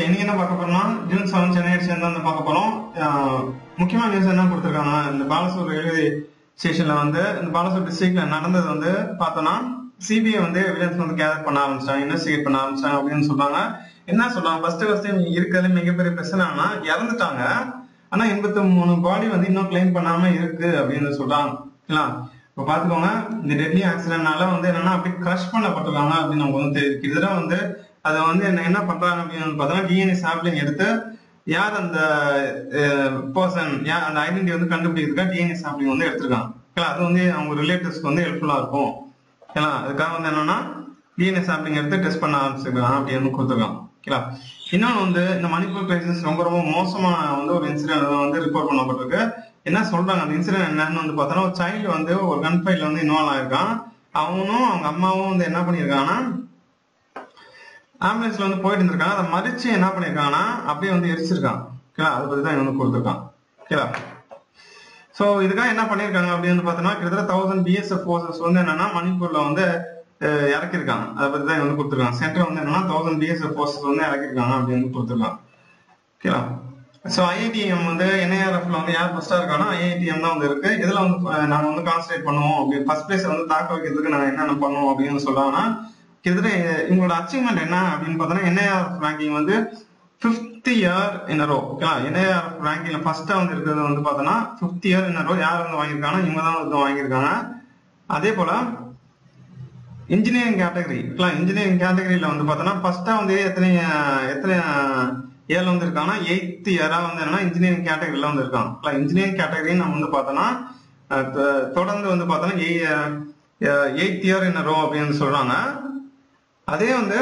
இன்னைக்கு என்ன பார்க்க போறோம்னா ஜூன் செவன் சென்னை சேர்ந்து வந்து பார்க்க போறோம் அஹ், முக்கியமான நியூஸ் என்ன கொடுத்துருக்காங்க இந்த பாலசூர் ரயில்வே ஸ்டேஷன்ல வந்து இந்த பாலசூர் டிஸ்ட்ரிக்ட்ல நடந்தது வந்து பார்த்தோம்னா சிபிஐ வந்து எவிடன்ஸ் வந்து கேதர் பண்ண ஆரம்பிச்சாங்க இன்வெஸ்டிகேட் பண்ண ஆரம்பிச்சாங்க அப்படின்னு சொல்றாங்க என்ன சொல்றாங்க ஃபர்ஸ்ட் ஃபர்ஸ்ட் இருக்கிறது மிகப்பெரிய பிரச்சனைனா இறந்துட்டாங்க ஆனா எண்பத்தி மூணு பாடி வந்து இன்னும் கிளைம் பண்ணாம இருக்கு அப்படின்னு சொல்றாங்க இல்ல இப்ப பாத்துக்கோங்க இந்த டெட்லி ஆக்சிடென்ட்னால வந்து என்னன்னா அப்படி கிரஷ் பண்ணப்பட்டிருக்காங்க அப்படின்னு நமக்கு வந்து தெரியுது கிட்டத்தட்ட வந்து அதை வந்து என்ன என்ன பண்றாங்க அப்படின்னு பார்த்தோம்னா டிஎன்ஏ சாம்பிளிங் எடுத்து யார் அந்த பர்சன் யார் அந்த ஐடென்டி வந்து கண்டுபிடிக்கிறதுக்காக டிஎன்ஏ சாம்பிளிங் வந்து எடுத்திருக்காங்க ஓகேங்களா அது வந்து அவங்க ரிலேட்டிவ்ஸ்க்கு வந்து ஹெல்ப்ஃபுல்லா இருக்கும் ஓகேங்களா அதுக்காக வந்து என்னன்னா டிஎன்ஏ சாம்பிளிங் எடுத்து டெஸ்ட் பண்ண ஆரம்பிச்சிருக்காங்க அப்படின்னு கொடுத்துருக்காங்க ஓகேங்களா இன்னொன்று வந்து இந்த மணிப்பூர் கிரைசிஸ் ரொம்ப ரொம்ப மோசமா வந்து ஒரு இன்சிடென்ட் வந்து ரிப்போர்ட் பண்ணப்பட்டிருக்கு என்ன சொல்றாங்க அந்த இன்சிடென்ட் என்னன்னு வந்து பார்த்தோன்னா ஒரு சைல்டு வந்து ஒரு கன் ஃபைட்ல வந்து இன்வால்வ் ஆயிருக்கான் அவனும் அவங்க அம்மாவும் வந்து என்ன பண்ணியிருக்காங்கன்னா ஆம்புலன்ஸ்ல வந்து போயிட்டு இருந்திருக்காங்க அதை மறிச்சு என்ன பண்ணிருக்காங்கன்னா அப்படியே வந்து எரிச்சிருக்கான் ஓகேவா அதை பத்தி தான் இவன் வந்து கொடுத்துருக்கான் ஓகேவா சோ இதுக்காக என்ன பண்ணிருக்காங்க அப்படின்னு வந்து பார்த்தோம்னா கிட்டத்தட்ட தௌசண்ட் பிஎஸ்எஃப் ஃபோர்ஸஸ் வந்து என்னன்னா மணிப்பூர்ல வந்து அஹ், இறக்கிருக்காங்க அதை பத்தி தான் இவன் வந்து கொடுத்துருக்காங்க சென்டர் வந்து என்னன்னா தௌசண்ட் பிஎஸ்எஃப் ஃபோர்ஸஸ் வந்து இறக்கிருக்காங்க அப்படின்னு வந்து கொடுத்துருக்காங்க ஓகேவா ஸோ ஐஐடிஎம் வந்து என்ஐஆர்எஃப்ல வந்து யார் ஃபர்ஸ்டா இருக்காங்கன்னா ஐஐடிஎம் தான் வந்து இருக்கு இதுல வந்து அஹ், நாங்க வந்து கான்சன்ட்ரேட் பண்ணுவோம் அப்படி ஃபர்ஸ்ட் பிளேஸ் வந்து தாக்க வைக்கிறதுக்கு நாங்க என்னென்ன பண்ணுவோம் அப்படின்னு சொல்றாங்கன்னா கிட்டத்தட்ட இவங்களோட அச்சீவ்மெண்ட் என்ன அப்படின்னு பார்த்தோன்னா என்ஐஆர்எஃப் ரேங்கிங் வந்து ஃபிஃப்த் இயர் இன் ரோ ஓகேவா என்ஐஆர்எஃப் ரேங்கிங்ல ஃபர்ஸ்டா வந்து இருக்கிறது வந்து பார்த்தோன்னா ஃபிஃப்த் இயர் இன் ரோ யார் வந்து வாங்கியிருக்காங்கன்னா இவங்க தான் வந்து வாங்கியிருக்காங்க அதே போல இன்ஜினியரிங் கேட்டகரி இன்ஜினியரிங் கேட்டகரியில வந்து பார்த்தோன்னா ஃபர்ஸ்டா வந்து எத்தனை எத்தனை இயர்ல வந்து இருக்காங்கன்னா எயித் இயரா வந்து என்னன்னா இன்ஜினியரிங் கேட்டகரியில வந்து இருக்காங்க இன்ஜினியரிங் கேட்டகரி நம்ம வந்து பார்த்தோம்னா அஹ், தொ- தொடர்ந்து வந்து பார்த்தோன்னா எயித் இயர் இன் ரோ அப்படின்னு சொல்றாங்க அதே வந்து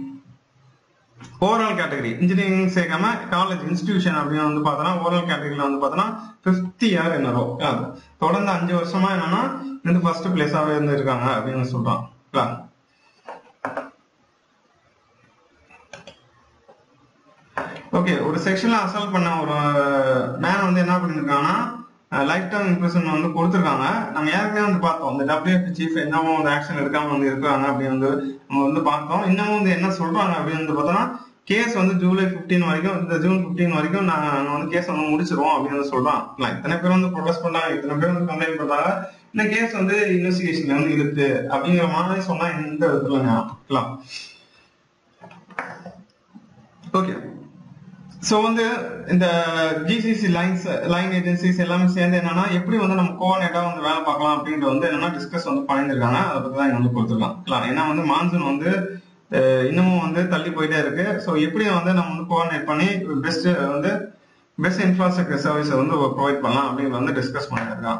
ஓவரால் கேட்டகரி இன்ஜினியரிங் சேர்க்காம காலேஜ் இன்ஸ்டிடியூஷன் அப்படின்னு வந்து பார்த்தோன்னா ஓவரால் கேட்டகரியில வந்து பார்த்தோன்னா ஃபிஃப்த் இயர் என்ன ரோ தொடர்ந்து அஞ்சு வருஷமா என்னன்னா இந்த ஃபர்ஸ்ட் பிளேஸாவே இருந்து இருக்காங்க அப்படின்னு சொல்றான் ஓகேவா? ஓகே ஒரு செக்ஷன்ல அசால்ட் பண்ண ஒரு மேன் வந்து என்ன பண்ணிருக்காங்கன்னா லைஃப் டைம் இம்ப்ரெஷன் வந்து கொடுத்துருக்காங்க நம்ம ஏற்கனவே வந்து பார்த்தோம் இந்த டபிள்யூஎஃப் சீஃப் என்னமோ வந்து ஆக்ஷன் எடுக்காம வந்து இருக்காங்க அப்படின்னு வந்து நம்ம வந்து பார்த்தோம் இன்னமும் வந்து என்ன சொல்றாங்க அப்படின்னு வந்து பார்த்தோம்னா கேஸ் வந்து ஜூலை 15 வரைக்கும் இந்த ஜூன் 15 வரைக்கும் நாங்க நாங்க வந்து கேஸ் வந்து முடிச்சிருவோம் அப்படின்னு வந்து சொல்றோம் இல்ல, இத்தனை பேர் வந்து ப்ரொடெஸ்ட் பண்றாங்க இத்தனை பேர் வந்து கம்ப்ளைண்ட் பண்றாங்க இந்த கேஸ் வந்து இன்வெஸ்டிகேஷன்ல வந்து இருக்கு அப்படிங்கிற மாதிரி சொன்னா எந்த விதத்துல இருக்கலாம் ஓகே சோ வந்து இந்த ஜிசிசி லைன்ஸ் லைன் ஏஜென்சிஸ் எல்லாமே சேர்ந்து என்னன்னா எப்படி வந்து நம்ம கோஆர்டினேட்டா வந்து வேலை பார்க்கலாம் அப்படின்றது வந்து என்னன்னா டிஸ்கஸ் வந்து பண்ணியிருக்காங்க அதை பத்தி தான் இங்க வந்து கொடுத்துருக்காங்க ஏன்னா வந்து மான்சூன் வந்து அஹ், இன்னமும் வந்து தள்ளி போயிட்டே இருக்கு ஸோ எப்படி வந்து நம்ம வந்து கோஆர்டினேட் பண்ணி பெஸ்ட் வந்து பெஸ்ட் இன்ஃப்ராஸ்ட்ரக்சர் சர்வீஸை வந்து ப்ரொவைட் பண்ணலாம் அப்படிங்கிறத வந்து டிஸ்கஸ் பண்ணியிருக்காங்க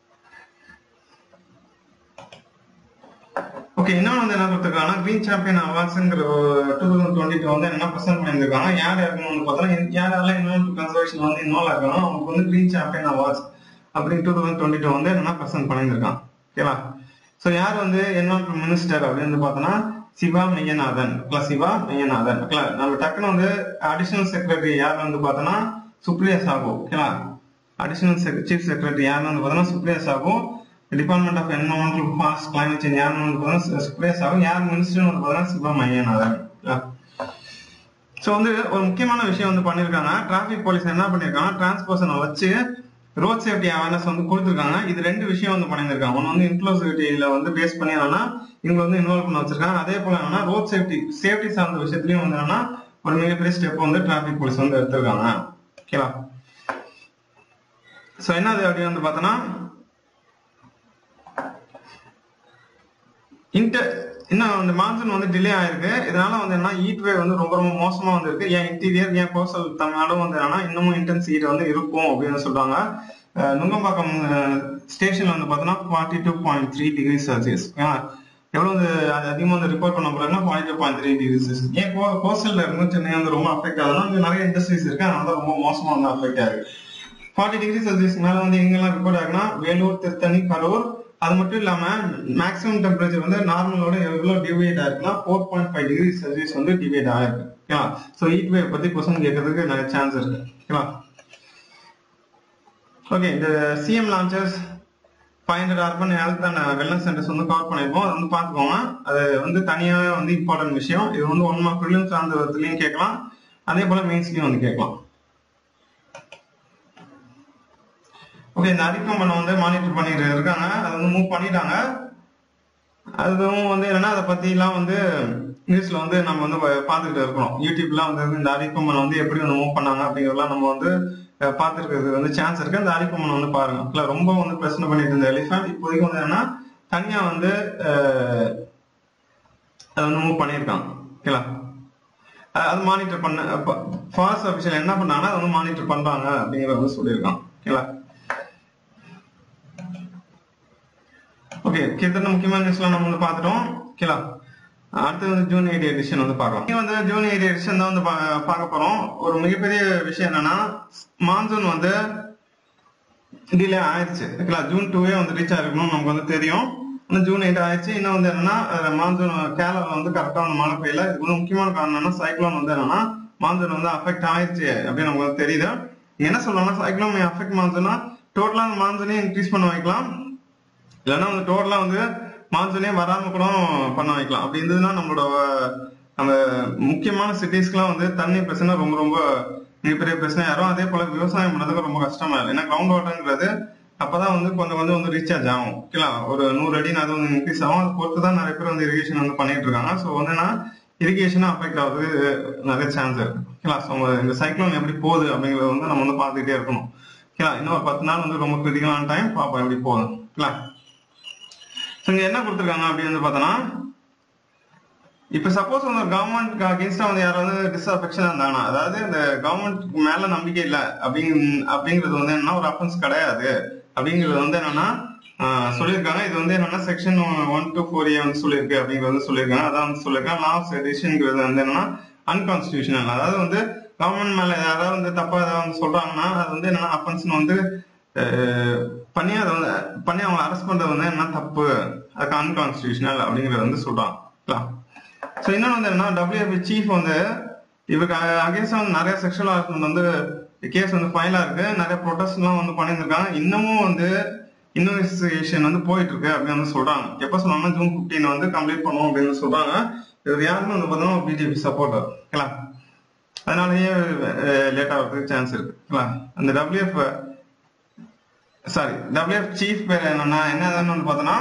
ஓகே இன்னொன்று வந்து என்ன கொடுத்துருக்காங்கன்னா கிரீன் சாம்பியன் அவார்ட்ஸ்ங்கிற டூ தௌசண்ட் டுவெண்ட்டி டூ வந்து என்ன ப்ரெசென்ட் பண்ணியிருக்காங்க யார் யாருக்குன்னு வந்து பார்த்தோன்னா யார் யாரெல்லாம் இன்வால்வ் கன்சர்வேஷன் வந்து இன்வால்வ் ஆகணும் அவங்களுக்கு வந்து கிரீன் சாம்பியன் அவார்ட்ஸ் அப்படின்னு டூ தௌசண்ட் டுவெண்ட்டி டூ வந்து என்ன ப்ரெசென்ட் பண்ணியிருக்கான் ஓகேவா ஸோ யார் வந்து என்வால்வ் மினிஸ்டர் அப்படின்னு வந்து பார்த்தோன்னா சிவா மெய்யநாதன் ஓகேங்களா சிவா மெய்யநாதன் ஓகேங்களா நம்ம டக்குன்னு வந்து அடிஷனல் செக்ரட்டரி யார் வந்து பார்த்தோன்னா சுப்ரியா சாகு ஓகேங்களா அடிஷனல் சீஃப் செக்ரட்டரி யாருன்னு வந்து பார்த்தோன்னா Supriya Sahu department of environmental forest climate change யாருன்னு வந்து பார்த்தோன்னா சுப்ரியா சாகு யார் மினிஸ்டர் வந்து பார்த்தோன்னா சிவா மையநாதன் ஸோ வந்து ஒரு முக்கியமான விஷயம் வந்து பண்ணியிருக்காங்க டிராஃபிக் போலீஸ் என்ன பண்ணியிருக்காங்க டிரான்ஸ்போர்ஷனை வச்சு ரோட் சேஃப்டி அவேர்னஸ் வந்து கொடுத்துருக்காங்க இது ரெண்டு விஷயம் வந்து பண்ணியிருக்காங்க ஒன்று வந்து இன்க்ளூசிவிட்டியில வந்து பேஸ் பண்ணி என்னன்னா இவங்க வந்து இன்வால்வ் பண்ண வச்சிருக்காங்க அதே போல என்னன்னா ரோட் சேஃப்டி சேஃப்டி சார்ந்த விஷயத்துலயும் வந்து என்னன்னா ஒரு மிகப்பெரிய ஸ்டெப் வந்து டிராஃபிக் போலீஸ் வந்து எடுத்திருக்காங்க ஓகேவா ஸோ என்னது அப்படின்னு வந்து பார்த்தோன்னா இன்டர் இன்னும் இந்த மான்சூன் வந்து டிலே ஆயிருக்கு இதனால வந்து என்ன ஹீட் வேவ் வந்து ரொம்ப ரொம்ப மோசமா வந்து இருக்கு ஏன் இன்டீரியர் ஏன் கோஸ்டல் தமிழ்நாடும் வந்து என்னன்னா இன்னமும் இன்டென்ஸ் ஹீட் வந்து இருக்கும் அப்படின்னு சொல்றாங்க அஹ் நுங்கம்பாக்கம் ஸ்டேஷன்ல வந்து பார்த்தோன்னா forty two point three degree Celsius எவ்வளவு வந்து அது அதிகமா வந்து ரிப்போர்ட் பண்ண போறாங்கன்னா forty two point three degree Celsius ஏன் கோஸ்டல்ல இருந்து சென்னை வந்து ரொம்ப அஃபெக்ட் ஆகுதுன்னா இங்க நிறைய இண்டஸ்ட்ரீஸ் இருக்கு அதனால தான் ரொம்ப மோசமா வந்து அஃபெக்ட் ஆகுது ஃபார்ட்டி டிகிரி செல்சியஸ் மேல வந்து எங்கெல்லாம் ரிப்போர்ட் ஆகுனா வேலூர் திருத்தணி கரூர் அது மட்டும் இல்லாம மேக்ஸிமம் டெம்பரேச்சர் வந்து நார்மலோட எவ்வளவு டிவியேட் ஆயிருக்குன்னா four point five degree Celsius வந்து டிவியேட் ஆயிருக்கு ஓகேவா ஸோ ஹீட் வேவ் பத்தி கொஸ்டின் கேட்கறதுக்கு நிறைய சான்ஸ் இருக்கு ஓகேவா ஓகே இந்த CM launches five hundred urban health and wellness centres வந்து கவர் பண்ணிருப்போம் அது வந்து பார்த்துக்கோங்க அது வந்து தனியாகவே வந்து இம்பார்ட்டன்ட் விஷயம் இது வந்து ஒன் மார்க் ப்ரிலிம் சார்ந்த விதத்துலையும் கேட்கலாம் அதே போல மெயின்ஸ்லயும் வந்து கேட்கலாம் ஓகே இந்த அரிக்கம்பனை வந்து மானிட்டர் பண்ணிட்டு இருக்காங்க அதை வந்து மூவ் பண்ணிட்டாங்க அதுவும் வந்து என்னன்னா அதை பத்தி எல்லாம் வந்து நியூஸ்ல வந்து நம்ம வந்து பா- பார்த்துக்கிட்டு இருக்கிறோம் யூடியூப்லாம் வந்து இந்த அரிக்கம்பனை வந்து எப்படி வந்து மூவ் பண்ணாங்க அப்படிங்கறதெல்லாம் நம்ம வந்து அஹ், பார்த்திருக்கிறது வந்து சான்ஸ் இருக்கு அந்த அரிக்கம்பனை வந்து பாருங்க இல்ல ரொம்ப வந்து பிரச்சனை பண்ணிட்டு இருந்த எலிஃபென்ட் இப்போதைக்கு வந்து என்னன்னா தனியா வந்து அஹ், அதை வந்து மூவ் பண்ணியிருக்காங்க ஓகேங்களா அஹ் அது மானிட்டர் பண்ண ஃபாரஸ்ட் அபிஷியல் என்ன பண்ணாங்கன்னா அதை வந்து மானிட்டர் பண்றாங்க அப்படிங்கறத வந்து சொல்லியிருக்காங்க ஓகேங்களா ஓகே கிட்டத்தட்ட முக்கியமான நியூஸ்லாம் நம்ம வந்து பார்த்துட்டோம் ஓகேங்களா அடுத்து வந்து ஜூன் எயிட் எடிஷன் வந்து பார்க்கலாம் இங்க வந்து ஜூன் எயிட் எடிஷன் தான் வந்து பா- பார்க்க போறோம் ஒரு மிகப்பெரிய விஷயம் என்னன்னா மான்சூன் வந்து டிலே ஆயிடுச்சு ஓகேங்களா ஜூன் டூவே வந்து ரீச் ஆயிருக்கணும் நமக்கு வந்து தெரியும் ஆனா ஜூன் எயிட் ஆயிடுச்சு இன்னும் வந்து என்னன்னா மான்சூன் கேரளால வந்து கரெக்டா வந்து மழை பெய்யல இதுக்கு வந்து முக்கியமான காரணம் என்னன்னா சைக்ளோன் வந்து என்னன்னா மான்சூன் வந்து அஃபெக்ட் ஆயிடுச்சு அப்படின்னு நமக்கு வந்து தெரியுது என்ன சொல்லலாம்னா சைக்ளோன் அஃபெக்ட் மான்சூனா டோட்டலா மான்சூனே இன்க்ரீஸ் பண்ண வைக்கலாம் இல்லைன்னா வந்து டோட்டலா வந்து மான்சூனே வராம கூட பண்ண வைக்கலாம் அப்படி இருந்ததுன்னா நம்மளோட நம்ம முக்கியமான சிட்டிஸ்க்குலாம் வந்து தண்ணி பிரச்சனை ரொம்ப ரொம்ப மிகப்பெரிய பிரச்சனை யாரும் அதே போல விவசாயம் பண்றதுக்கு ரொம்ப கஷ்டமா இல்லை ஏன்னா கிரவுண்ட் வாட்டர்ங்கிறது அப்பதான் வந்து கொஞ்சம் கொஞ்சம் வந்து ரீசார்ஜ் ஆகும் ஓகேங்களா ஒரு நூறு அடி அது வந்து இன்க்ரீஸ் ஆகும் அது பொறுத்து தான் நிறைய பேர் வந்து இரிகேஷன் வந்து பண்ணிட்டு இருக்காங்க ஸோ வந்து என்ன இரிகேஷனும் அஃபெக்ட் ஆகுது நிறைய சான்ஸ் இருக்கு ஓகேங்களா ஸோ இந்த சைக்ளோன் எப்படி போகுது அப்படிங்கறத வந்து நம்ம வந்து பார்த்துக்கிட்டே இருக்கணும் ஓகேங்களா இன்னும் ஒரு பத்து நாள் வந்து ரொம்ப கிரிட்டிக்கலான டைம் பார்ப்போம் எப்படி போகுது ஓகேங்களா ஸோ இங்க என்ன கொடுத்துருக்காங்க அப்படின்னு வந்து பார்த்தோன்னா இப்ப சப்போஸ் வந்து கவர்மெண்ட் அகேன்ஸ்டா வந்து யாராவது டிஸ்அஃபெக்ஷன் இருந்தாங்கன்னா அதாவது இந்த கவர்மெண்ட் மேல நம்பிக்கை இல்ல அப்படிங்க அப்படிங்கிறது வந்து என்னன்னா ஒரு அஃபென்ஸ் கிடையாது அப்படிங்கிறது வந்து என்னன்னா ஆஹ் சொல்லியிருக்காங்க இது வந்து என்னன்னா section one two four A வந்து சொல்லியிருக்கு அப்படிங்கிறது வந்து சொல்லியிருக்காங்க அதான் வந்து சொல்லியிருக்காங்க லா ஆஃப் செடிஷன்ங்கிறது வந்து என்னன்னா அன்கான்ஸ்டியூஷனல் அதாவது வந்து கவர்மெண்ட் மேல யாராவது வந்து தப்பா ஏதாவது வந்து சொல்றாங்கன்னா அது வந்து என்னன்னா அஃபென்ஸ் வந்து அஹ், பண்ணி அதை வந்து பண்ணி அவங்க அரெஸ்ட் பண்றது வந்து என்ன தப்பு அதுக்கு அன்கான்ஸ்டியூஷனல் அப்படிங்கறது வந்து சொல்றாங்க ஸோ இன்னொன்று வந்து என்னன்னா டபிள்யூஎஃபி சீஃப் வந்து இவருக்கு அகேன்ஸ்ட் வந்து நிறைய செக்ஷுவல் ஹராஸ்மெண்ட் வந்து கேஸ் வந்து ஃபைலா இருக்கு நிறைய ப்ரொடெஸ்ட்லாம் வந்து பண்ணியிருக்காங்க இன்னமும் வந்து இன்வெஸ்டிகேஷன் வந்து போயிட்டு இருக்கு அப்படின்னு வந்து சொல்றாங்க எப்போ சொன்னாங்கன்னா ஜூன் 15 வந்து கம்ப்ளீட் பண்ணுவோம் அப்படின்னு சொல்றாங்க இவர் யாருன்னு வந்து பார்த்தோம்னா பிஜேபி சப்போர்ட்டர் ஓகேங்களா அதனாலயே லேட் ஆகிறதுக்கு சான்ஸ் இருக்கு ஓகேங்களா அந்த டபிள்யூஎஃப் சாரி டபிள்யூஎஃப் சீஃப் பேர் என்னன்னா என்னதுன்னு வந்து பார்த்தோன்னா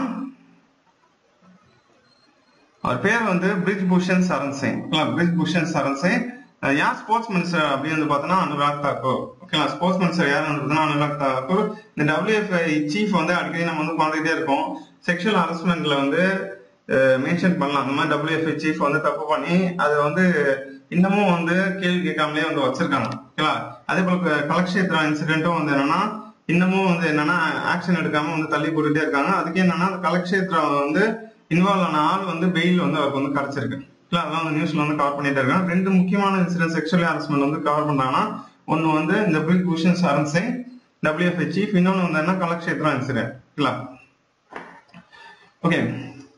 அவர் பேர் வந்து பிரிஜ் பூஷன் சரண் சிங் பிரிஜ் பூஷன் சரண் சிங் அஹ் யார் ஸ்போர்ட்ஸ் மினிஸ்டர் அப்படின்னு வந்து பார்த்தோன்னா அனுராக் தாக்கூர் ஓகேங்களா ஸ்போர்ட்ஸ் மினிஸ்டர் யார் வந்து பார்த்தோன்னா அனுராக் தாக்கூர் இந்த டபிள்யூஎஃப்ஐ சீஃப் வந்து அடிக்கடி நம்ம வந்து பார்த்துக்கிட்டே இருக்கோம் செக்ஷுவல் ஹரஸ்மெண்ட்ல வந்து மென்ஷன் பண்ணலாம் அந்த மாதிரி டபிள்யூஎஃப்ஐ சீஃப் வந்து தப்பு பண்ணி அதை வந்து இன்னமும் வந்து கேள்வி கேட்காமலே வந்து வச்சிருக்காங்க ஓகேங்களா அதே போல கலக்ஷேத்ரா இன்சிடென்ட்டும் வந்து என்னன்னா இன்னமும் வந்து என்னன்னா ஆக்ஷன் எடுக்காம வந்து தள்ளி போட்டுட்டே இருக்காங்க அதுக்கு என்னன்னா கலக்ஷேத்ரா வந்து இன்வால்வ் ஆன ஆள் வந்து பெயில் வந்து அவருக்கு வந்து கிடைச்சிருக்கு இல்ல அதெல்லாம் வந்து நியூஸ்ல வந்து கவர் பண்ணிட்டு இருக்காங்க ரெண்டு முக்கியமான இன்சிடென்ட் செக்ஷுவல் ஹாரஸ்மெண்ட் வந்து கவர் பண்ணாங்கன்னா ஒன்னு வந்து இந்த பிரிக் பூஷன் சரண் சிங் டபிள்யூஎஃப்ஐ சீஃப் இன்னொன்னு வந்து என்ன கலக்ஷேத்ரா இன்சிடென்ட் இல்ல ஓகே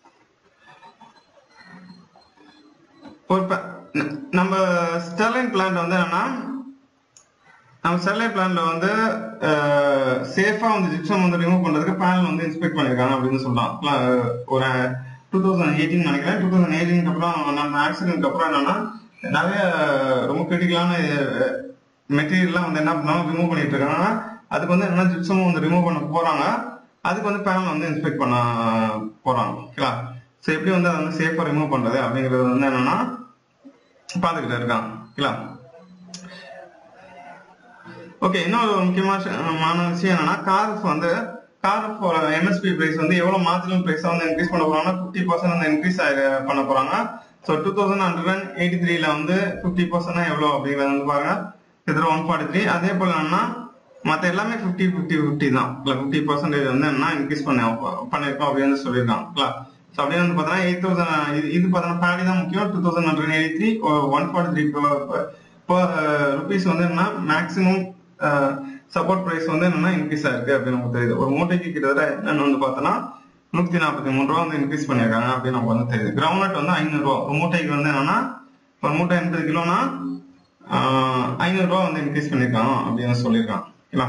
ஒரு ப- ந- நம்ம ஸ்டெர்லைன் பிளான்ட் வந்து என்னன்னா நம்ம ஸ்டெர்லைட் பிளான்ல வந்து சேஃபா வந்து ஜிப்சம் வந்து ரிமூவ் பண்றதுக்கு பேனல் வந்து இன்ஸ்பெக்ட் பண்ணிருக்காங்க அப்படின்னு சொல்லலாம் அஹ் ஒரு டூ தௌசண்ட் எயிட்டீன் நினைக்கிறேன் டூ தௌசண்ட் எயிட்டீனுக்கு அப்புறம் நம்ம ஆக்சிடென்ட்க்கு அப்புறம் என்னன்னா நிறைய ரொம்ப கிரிட்டிக்கலான மெட்டீரியல்லாம் வந்து என்ன பண்ணாலும் ரிமூவ் பண்ணிட்டு இருக்காங்க அதுக்கு வந்து என்ன ஜிப்சமும் வந்து ரிமூவ் பண்ண போறாங்க அதுக்கு வந்து பேனல் வந்து இன்ஸ்பெக்ட் பண்ண போறாங்க ஓகேங்களா ஸோ எப்படி வந்து அதை வந்து சேஃபா ரிமூவ் பண்றது அப்படிங்கிறது வந்து என்னன்னா பார்த்துக்கிட்டு இருக்காங்க ஓகேங்களா ஓகே இன்னொரு முக்கியமான விஷயம் என்னன்னா கார்ஸ் வந்து கார் எம்எஸ்பி பிரைஸ் வந்து எவ்வளவு மார்ஜினல் பிரைஸ் வந்து இன்க்ரீஸ் பண்ண போறாங்கன்னா ஃபிஃப்டி பர்சன்ட் வந்து இன்க்ரீஸ் பண்ண போறாங்க so two thousand hundred and eighty த்ரீல வந்து ஃபிஃப்டி பர்சன்ட் எவ்வளவு அப்படிங்கிறது வந்து பாருங்க இதில் ஒன் ஃபார்ட்டி த்ரீ அதே போல என்னன்னா மற்ற எல்லாமே ஃபிஃப்டி ஃபிஃப்டி ஃபிஃப்டி தான் இல்லை ஃபிஃப்டி பர்சன்டேஜ் வந்து என்ன இன்க்ரீஸ் பண்ண பண்ணிருக்கோம் அப்படின்னு சொல்லியிருக்காங்க ஸோ அப்படியே வந்து பார்த்தீங்கன்னா எயிட் தௌசண்ட் இது இது பார்த்தீங்கன்னா பேடி தான் முக்கியம் two thousand hundred eighty three one forty three rupees வந்து என்னன்னா மேக்ஸிமம் சப்போர்ட் பிரைஸ் வந்து என்னன்னா இன்க்ரீஸ் ஆயிருக்கு அப்படின்னு நமக்கு தெரியுது ஒரு மூட்டைக்கு கிட்டத்தட்ட என்னன்னு வந்து பார்த்தோன்னா நூத்தி நாற்பத்தி மூணு ரூபா வந்து இன்க்ரீஸ் பண்ணியிருக்காங்க அப்படின்னு நமக்கு வந்து தெரியுது கிரவுண்ட் நட் வந்து ஐநூறு ரூபா ஒரு மூட்டைக்கு வந்து என்னன்னா ஒரு மூட்டை எண்பது கிலோனா ஐநூறு ரூபா வந்து இன்க்ரீஸ் பண்ணியிருக்காங்க அப்படின்னு சொல்லியிருக்காங்க ஓகேங்களா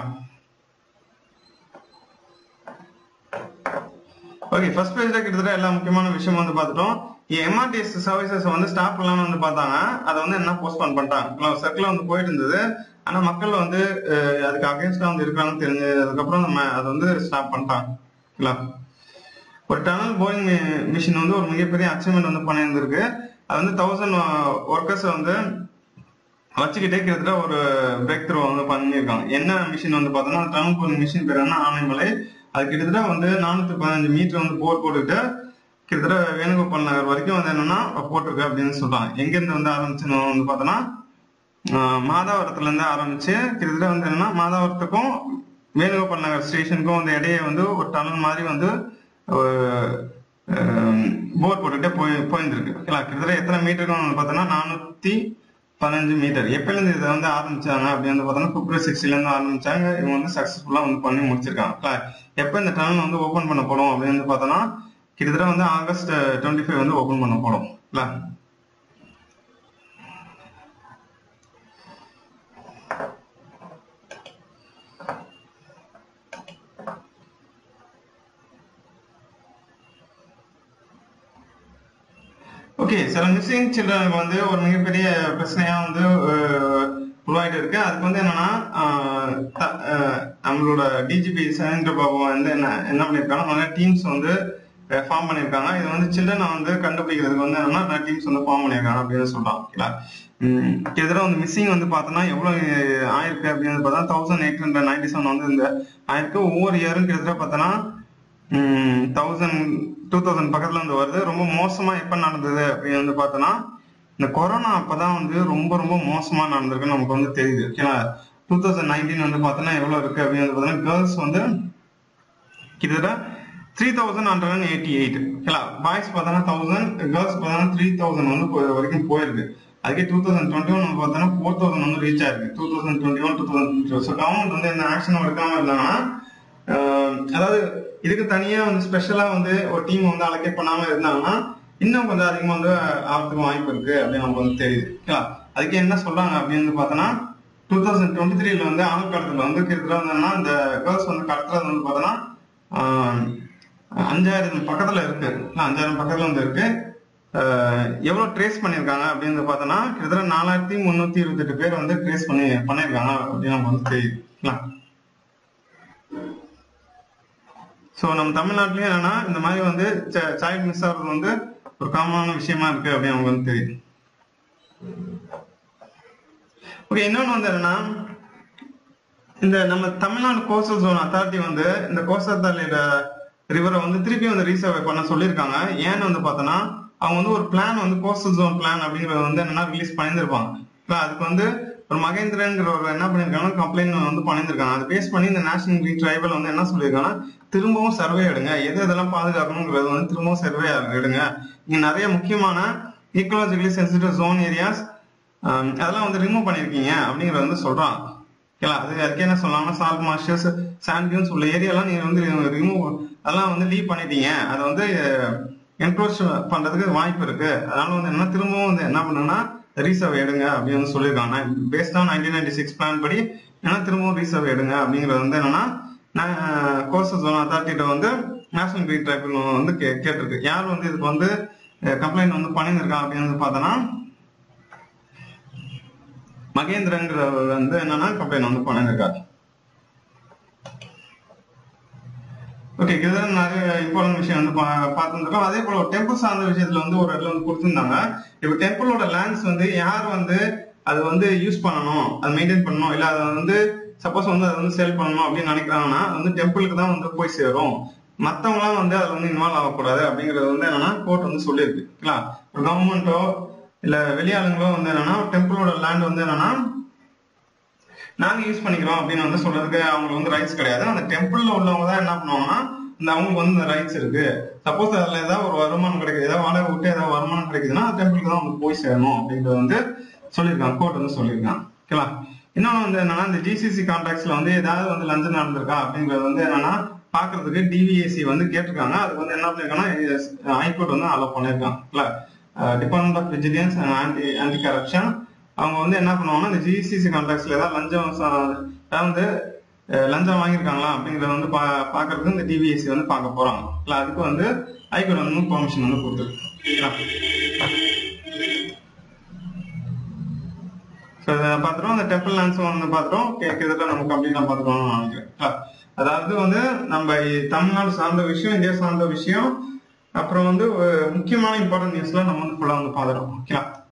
ஓகே ஃபர்ஸ்ட் பேஜ்ல கிட்டத்தட்ட எல்லா முக்கியமான விஷயம் வந்து பார்த்துட்டோம் எம்ஆர்டிஎஸ் சர்வீசஸ் வந்து ஸ்டாப் பண்ணலாம்னு வந்து பார்த்தாங்க அதை வந்து என்ன போஸ்ட்போன் பண்ணிட்டாங்க சர்க்கிள் வந்து போயிட்டு இருந்தது ஆனா மக்கள் வந்து அஹ், அதுக்கு அகேன்ஸ்டா வந்து இருக்காங்கன்னு தெரிஞ்சதுக்கப்புறம் நம்ம அதை வந்து ஸ்டாப் பண்ணிட்டாங்க ஒரு டனல் போயிங் மிஷின் வந்து ஒரு மிகப்பெரிய அச்சீவ்மெண்ட் வந்து பண்ணியிருந்திருக்கு அது வந்து தௌசண்ட் ஒர்க்கர்ஸ் வந்து வச்சுக்கிட்டே கிட்டத்தட்ட ஒரு பிரேக் த்ரூ வந்து பண்ணியிருக்காங்க என்ன மிஷின் வந்து பார்த்தோம்னா டனல் போயிங் மிஷின் பேர் என்ன ஆனைமலை அது கிட்டத்தட்ட வந்து நானூத்தி பதினஞ்சு மீட்டர் வந்து போர் போட்டுக்கிட்டு கிட்டத்தட்ட வேணுகோபால் நகர் வரைக்கும் வந்து என்னன்னா போட்டிருக்கு அப்படின்னு சொல்றாங்க எங்க இருந்து வந்து ஆரம்பிச்சுன்னு வந்து பார்த்தோம்னா ஆஹ் மாதாவரத்துல இருந்து ஆரம்பிச்சு கிட்டத்தட்ட வந்து என்னன்னா மாதாவரத்துக்கும் வேணுகோபால் நகர் ஸ்டேஷனுக்கும் வந்து இடையே வந்து ஒரு டனல் மாதிரி வந்து போர் போட்டுக்கிட்டே போய் போயிருந்திருக்கு ஓகேங்களா கிட்டத்தட்ட எத்தனை மீட்டருக்கும் வந்து பார்த்தோம்னா நானூத்தி பதினஞ்சு மீட்டர் எப்பல இருந்து இதை வந்து ஆரம்பிச்சாங்க அப்படின்னு வந்து பார்த்தோம்னா பிப்ரவரி சிக்ஸ்ல இருந்து ஆரம்பிச்சாங்க இவங்க வந்து சக்சஸ்ஃபுல்லா வந்து பண்ணி முடிச்சிருக்காங்க ஓகேங்களா? எப்ப இந்த டனல் வந்து ஓபன் பண்ண போடும் அப்படின்னு வந்து பார்த்தோம்னா கிட்டத்தட்ட வந்து ஆகஸ்ட் டுவெண்ட்டி ஃபைவ் வந்து ஓபன் பண்ண போடும் ஓகேங்களா? ஓகே சில மிஸ்ஸிங் சில்ட்ரனுக்கு வந்து ஒரு மிகப்பெரிய பிரச்சனையா வந்து அஹ், உருவாயிட்டு இருக்கு அதுக்கு வந்து என்னன்னா அஹ், த- அஹ், நம்மளோட டிஜிபி சரேந்திர பாபு வந்து என்ன என்ன பண்ணிருக்காங்க நிறைய டீம்ஸ் வந்து ஃபார்ம் பண்ணிருக்காங்க இது வந்து சில்ட்ரனை வந்து கண்டுபிடிக்கிறதுக்கு வந்து என்னன்னா நிறைய டீம்ஸ் வந்து ஃபார்ம் பண்ணிருக்காங்க அப்படின்னு சொல்றாங்க ஓகேங்களா உம், கிட்டத்தட்ட வந்து மிஸ்ஸிங் வந்து பார்த்தோம்னா எவ்வளவு ஆயிருக்கு அப்படின்னு பார்த்தா thousand eight hundred ninety seven வந்து இந்த ஆயிருக்கு ஒவ்வொரு இயரும் கிட்டத்தட்ட பார்த்தோன்னா தௌசண்ட் டூ தௌசண்ட் பக்கத்துல இருந்து வருது ரொம்ப மோசமா எப்ப நடந்தது அப்படின்னு வந்து பார்த்தோன்னா இந்த கொரோனா அப்பதான் வந்து ரொம்ப ரொம்ப மோசமா நடந்திருக்குன்னு நமக்கு வந்து தெரியுது ஓகேங்களா டூ தௌசண்ட் நைன்டீன் வந்து பார்த்தோன்னா எவ்வளவு இருக்கு அப்படின்னு வந்து பார்த்தோன்னா கேர்ள்ஸ் வந்து கிட்டத்தட்ட three thousand hundred and eighty eight ஓகேங்களா பாய்ஸ் பார்த்தோன்னா தௌசண்ட் கேர்ள்ஸ் பார்த்தோன்னா த்ரீ தௌசண்ட் வந்து போ- வரைக்கும் போயிருக்கு அதுக்கே டூ தௌசண்ட் டுவெண்ட்டி ஒன் பார்த்தோன்னா ஃபோர் தௌசண்ட் வந்து ரீச் ஆயிருக்கு two thousand twenty one two thousand so government வந்து என்ன ஆக்ஷன் எடுக்காம இருந்தாங்கன்னா ஆஹ் அதாவது இதுக்கு தனியா வந்து ஸ்பெஷலா வந்து ஒரு டீம் வந்து அலோகேட் பண்ணாம இருந்தாங்கன்னா இன்னும் கொஞ்சம் அதிகமா வந்து ஆகிறதுக்கு வாய்ப்பு இருக்கு அப்படின்னு நமக்கு வந்து தெரியுது ஓகேவா அதுக்கு என்ன சொல்றாங்க அப்படின்னு வந்து பார்த்தோன்னா டூ தௌசண்ட் டுவெண்ட்டி த்ரீல வந்து ஆண் கடத்தல வந்து கிட்டத்தட்ட வந்து என்னன்னா இந்த கேர்ள்ஸ் வந்து கடத்துறது வந்து பார்த்தோன்னா ஆஹ் அஞ்சாயிரம் பக்கத்துல இருக்கு இல்ல, அஞ்சாயிரம் பக்கத்துல வந்து இருக்கு ஆஹ் எவ்வளவு ட்ரேஸ் பண்ணிருக்காங்க அப்படின்னு வந்து பார்த்தோன்னா கிட்டத்தட்ட நாலாயிரத்தி முன்னூத்தி இருபத்தெட்டு பேர் வந்து ட்ரேஸ் பண்ணி பண்ணிருக்காங்க அப்படின்னு நமக்கு வந்து தெரியுது இல்ல? சோ நம்ம தமிழ்நாட்டிலயும் என்னன்னா இந்த மாதிரி வந்து சைல்ட் மிஸ் ஆகுறது வந்து ஒரு காமனான விஷயமா இருக்கு அப்படின்னு நமக்கு வந்து தெரியுது ஓகே இன்னொன்னு வந்து என்னன்னா இந்த நம்ம தமிழ்நாடு கோஸ்டல் ஜோன் அத்தாரிட்டி வந்து இந்த கோஸ்டல் ரிவரை வந்து திருப்பி வந்து ரீசர்வே பண்ண சொல்லியிருக்காங்க ஏன்னு வந்து பார்த்தோன்னா அவங்க வந்து ஒரு பிளான் வந்து கோஸ்டல் ஜோன் பிளான் அப்படிங்கறது வந்து என்னன்னா ரிலீஸ் பண்ணியிருப்பாங்க இல்ல அதுக்கு வந்து ஒரு மகேந்திரங்கிற ஒரு என்ன பண்ணிருக்காங்கன்னா கம்ப்ளைண்ட் வந்து பண்ணியிருக்காங்க அதை பேஸ் பண்ணி இந்த நேஷனல் கிரீன் ட்ரைபல் வந்து என்ன சொல்லியிருக்காங்கன்னா திரும்பவும் சர்வே எடுங்க எது எதெல்லாம் பாதுகாக்கணுங்கிறது வந்து திரும்பவும் சர்வே எடுங்க இங்க நிறைய முக்கியமான ஈக்கோலாஜிக்கலி சென்சிட்டிவ் ஜோன் ஏரியாஸ் அதெல்லாம் வந்து ரிமூவ் பண்ணிருக்கீங்க அப்படிங்கறது வந்து சொல்றாங்க ஓகேங்களா அது அதுக்கு என்ன சொல்லலாம்னா சால்ட் மார்ஷஸ் சாண்ட் டியூன்ஸ் உள்ள ஏரியாலாம் நீங்க வந்து ரிமூவ் அதெல்லாம் வந்து லீவ் பண்ணிட்டீங்க அதை வந்து என்க்ரோச் பண்றதுக்கு வாய்ப்பு இருக்கு அதனால வந்து என்ன திரும்பவும் வந்து என்ன பண்ணுன்னா ரீசர்வ் எடுங்க அப்படின்னு வந்து சொல்லியிருக்காங்க based on nineteen ninety six plan படி ஏன்னா திரும்பவும் ரீசர்வ் எடுங்க அப்படிங்கிறது வந்து என்னன்னா கோஸ்டல் ஜோன் அத்தாரிட்டிட்ட வந்து நேஷனல் கிரீன் ட்ரைபல் வந்து கே கேட்டிருக்கு யார் வந்து இதுக்கு வந்து கம்ப்ளைண்ட் வந்து பண்ணியிருக்காங்க அப்படின்னு வந்து பார்த்தோன்னா மகேந்திரங்கிறவர் வந்து என்னன்னா கம்ப்ளைண்ட் வந்து பண்ணியிருக்காரு ஓகே இதுதான் நிறைய இம்பார்ட்டன்ட் விஷயம் வந்து பா- பார்த்துருக்கோம் அதே போல டெம்பிள் சார்ந்த விஷயத்துல வந்து ஒரு இடத்துல வந்து கொடுத்துருந்தாங்க இப்போ டெம்பிளோட லேண்ட்ஸ் வந்து யார் வந்து அது வந்து யூஸ் பண்ணணும் அது மெயின்டைன் பண்ணணும் இல்ல அதை வந்து சப்போஸ் வந்து அதை வந்து சேல் பண்ணணும் அப்படின்னு நினைக்கிறாங்கன்னா அது வந்து டெம்பிளுக்கு தான் வந்து போய் சேரும் மத்தவங்களாம் வந்து அதுல வந்து இன்வால்வ் ஆகக்கூடாது அப்படிங்கறது வந்து என்னன்னா கோர்ட் வந்து சொல்லியிருக்கு ஓகேங்களா ஒரு கவர்மெண்ட்டோ இல்ல வெளியாளுங்களோ வந்து என்னன்னா டெம்பிளோட லேண்ட் வந்து என்னன்னா நாங்க யூஸ் பண்ணிக்கிறோம் அப்படின்னு வந்து சொல்றதுக்கு அவங்களுக்கு வந்து ரைட்ஸ் கிடையாது அந்த டெம்பிள்ல உள்ளவங்க தான் என்ன பண்ணுவாங்கன்னா இந்த அவங்களுக்கு வந்து இந்த ரைட்ஸ் இருக்கு சப்போஸ் அதுல ஏதாவது ஒரு வருமானம் கிடைக்குது ஏதாவது வாடகை விட்டு ஏதாவது வருமானம் கிடைக்குதுன்னா டெம்பிளுக்கு தான் வந்து போய் சேரணும் அப்படின்றது வந்து சொல்லியிருக்காங்க கோர்ட் வந்து சொல்லியிருக்காங்க ஓகேவா இன்னொன்னு வந்து என்னன்னா இந்த ஜிசிசி கான்ட்ராக்ட்ஸ்ல வந்து ஏதாவது வந்து லஞ்சம் நடந்திருக்கா அப்படிங்கிறது வந்து என்னன்னா பாக்குறதுக்கு டிவிஏசி வந்து கேட்டிருக்காங்க அதுக்கு வந்து என்ன பண்ணிருக்காங்கன்னா ஹைகோர்ட் வந்து அலோவ் பண்ணிருக்காங்க department of vigilance and anti anti corruption அவங்க வந்து என்ன பண்ணுவாங்கன்னா இந்த ஜிசிசி கான்ட்ராக்ட்ஸ்ல ஏதாவது லஞ்சம் ச- அதாவது வந்து அஹ், லஞ்சம் வாங்கியிருக்காங்களா அப்படிங்கறத வந்து பா பாக்குறதுக்கு இந்த டிவிஎஸ்சி வந்து பார்க்க போறாங்க இல்ல அதுக்கு வந்து ஹைகோர்ட் வந்து பெர்மிஷன் வந்து கொடுத்துருக்கு ஓகேங்களா ஸோ இதை பார்த்துட்டோம் அந்த டெம்பிள் லேண்ட்ஸும் வந்து பார்த்துட்டோம் கிட்டத்தட்ட நம்ம கம்ப்ளீட்டாக பார்த்துட்டோம்னு நினைக்கிறேன் ஆ, அதாவது வந்து நம்ம தமிழ்நாடு சார்ந்த விஷயம் இந்தியா சார்ந்த விஷயம் அப்புறம் வந்து ஒரு முக்கியமான இம்பார்ட்டன்ட் நியூஸ்லாம் நம்ம வந்து ஃபுல்லாக வந்து பார்த்துட்டோம் ஓகேங்களா